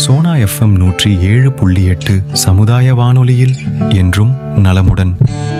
Sona FM நூற்றி ஏழு புள்ளி எட்டு சமுதாய வானொலியில் என்றும் நலமுடன்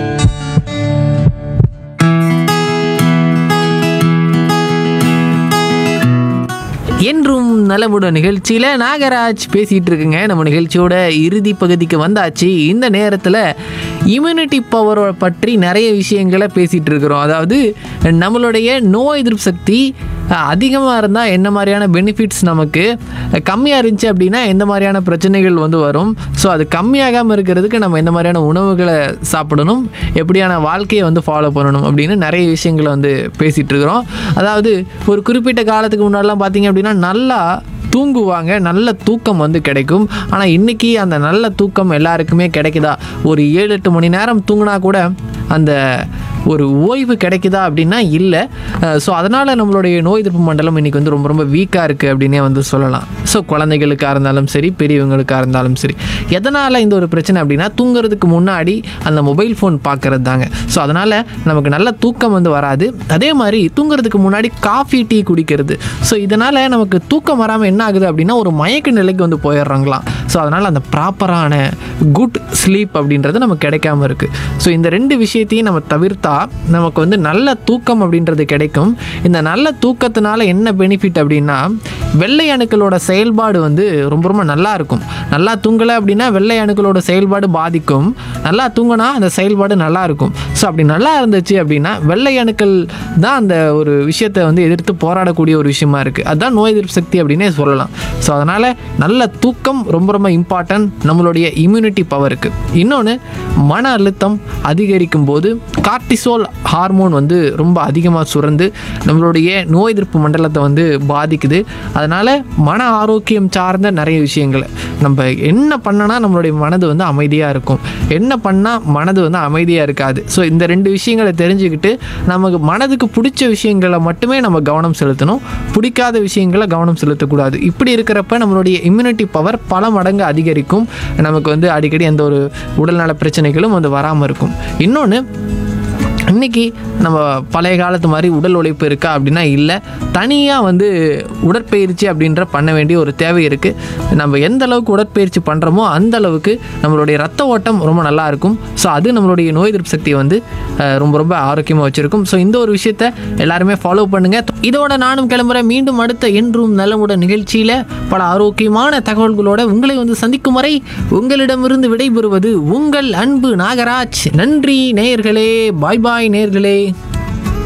என்றும் நலமுட நிகழ்ச்சியில் நாகராஜ் பேசிகிட்டு இருக்குங்க நம்ம நிகழ்ச்சியோட இறுதி பகுதிக்கு வந்தாச்சு இந்த நேரத்தில் இம்யூனிட்டி பவரை பற்றி நிறைய விஷயங்களை பேசிகிட்டு இருக்கிறோம் அதாவது நம்மளுடைய நோய் எதிர்ப்பு சக்தி அதிகமாக இருந்தால் என்ன மாதிரியான பெனிஃபிட்ஸ் நமக்கு கம்மியாக இருந்துச்சு அப்படின்னா எந்த மாதிரியான பிரச்சனைகள் வந்து வரும் ஸோ அது கம்மியாகாமல் இருக்கிறதுக்கு நம்ம எந்த மாதிரியான உணவுகளை சாப்பிடணும் எப்படியான வாழ்க்கையை வந்து ஃபாலோ பண்ணணும் அப்படின்னு நிறைய விஷயங்களை வந்து பேசிகிட்டு இருக்கிறோம் அதாவது ஒரு குறிப்பிட்ட காலத்துக்கு முன்னாடிலாம் பார்த்தீங்க அப்படின்னா நல்லா தூங்குவாங்க நல்ல தூக்கம் வந்து கிடைக்கும் ஆனால் இன்றைக்கி அந்த நல்ல தூக்கம் எல்லாருக்குமே கிடைக்குதா ஒரு ஏழு எட்டு மணி நேரம் தூங்கினா கூட அந்த ஒரு ஓய்வு கிடைக்குதா அப்படின்னா இல்லை ஸோ அதனால் நம்மளுடைய நோய் எதிர்ப்பு மண்டலம் இன்றைக்கி வந்து ரொம்ப ரொம்ப வீக்காக இருக்குது அப்படின்னே வந்து சொல்லலாம் ஸோ குழந்தைகளுக்காக இருந்தாலும் சரி பெரியவங்களுக்காக இருந்தாலும் சரி எதனால் இந்த ஒரு பிரச்சனை அப்படின்னா தூங்குறதுக்கு முன்னாடி அந்த மொபைல் ஃபோன் பார்க்கறது தாங்க ஸோ அதனால் நமக்கு நல்ல தூக்கம் வந்து வராது அதே மாதிரி தூங்குறதுக்கு முன்னாடி காஃபி டீ குடிக்கிறது ஸோ இதனால் நமக்கு தூக்கம் வராமல் என்ன ஆகுது அப்படின்னா ஒரு மயக்க நிலைக்கு வந்து போயிடுறாங்களாம் ஸோ அதனால் அந்த ப்ராப்பரான குட் ஸ்லீப் அப்படின்றது நமக்கு கிடைக்காம இருக்குது ஸோ இந்த ரெண்டு விஷயத்தையும் நம்ம தவிர்த்தா நமக்கு வந்து நல்ல தூக்கம் அப்படின்றது கிடைக்கும் இந்த நல்ல தூக்கத்தினால என்ன பெனிஃபிட் அப்படின்னா வெள்ளை அணுக்களோட செயல்பாடு வந்து ரொம்ப ரொம்ப நல்லா இருக்கும் நல்லா தூங்கலை அப்படின்னா வெள்ளை அணுக்களோட செயல்பாடு பாதிக்கும் நல்லா தூங்கினா அந்த செயல்பாடு நல்லா இருக்கும் ஸோ அப்படி நல்லா இருந்துச்சு அப்படின்னா வெள்ளை அணுக்கள் தான் அந்த ஒரு விஷயத்தை வந்து எதிர்த்து போராடக்கூடிய ஒரு விஷயமா இருக்குது அதுதான் நோய் எதிர்ப்பு சக்தி அப்படின்னே சொல்லலாம் ஸோ அதனால் நல்ல தூக்கம் ரொம்ப ரொம்ப இம்பார்ட்டன்ட் நம்மளுடைய இம்யூனிட்டி பவருக்கு இன்னொன்று மன அழுத்தம் அதிகரிக்கும் போது கார்டிசோல் ஹார்மோன் வந்து ரொம்ப அதிகமாக சுரந்து நம்மளுடைய நோய் எதிர்ப்பு மண்டலத்தை வந்து பாதிக்குது அதனால் மன ஆரோக்கியம் சார்ந்த நிறைய விஷயங்களை நம்ம என்ன பண்ணனா நம்மளுடைய மனது வந்து அமைதியாக இருக்கும் என்ன பண்ணால் மனது வந்து அமைதியாக இருக்காது ஸோ இந்த ரெண்டு விஷயங்களை தெரிஞ்சுக்கிட்டு நமக்கு மனதுக்கு பிடிச்ச விஷயங்களை மட்டுமே நம்ம கவனம் செலுத்தணும் பிடிக்காத விஷயங்களை கவனம் செலுத்தக்கூடாது இப்படி இருக்கிறப்ப நம்மளுடைய இம்யூனிட்டி பவர் பல மடங்கு அதிகரிக்கும் நமக்கு வந்து அடிக்கடி எந்த ஒரு உடல்நல பிரச்சனைகளும் வந்து வராமல் இருக்கும் இன்னொன்று இன்னைக்கு நம்ம பழைய காலத்து மாதிரி உடல் உழைப்பு இருக்கா அப்படின்னா இல்லை தனியாக வந்து உடற்பயிற்சி அப்படின்ற பண்ண வேண்டிய ஒரு தேவை இருக்குது நம்ம எந்த அளவுக்கு உடற்பயிற்சி பண்ணுறோமோ அந்த அளவுக்கு நம்மளுடைய ரத்த ஓட்டம் ரொம்ப நல்லா இருக்கும் ஸோ அது நம்மளுடைய நோய் எதிர்ப்பு சக்தியை வந்து அஹ், ரொம்ப ரொம்ப ஆரோக்கியமாக வச்சுருக்கும் ஸோ இந்த ஒரு விஷயத்த எல்லாருமே ஃபாலோ பண்ணுங்கள் இதோட நானும் கிளம்புறேன் மீண்டும் அடுத்த என்றும் நலமுட நிகழ்ச்சியில் பல ஆரோக்கியமான தகவல்களோட உங்களை வந்து சந்திக்கும் வரை உங்களிடமிருந்து விடைபெறுவது உங்கள் அன்பு நாகராஜ் நன்றி நேயர்களே பாய் பாய் நேயர்களே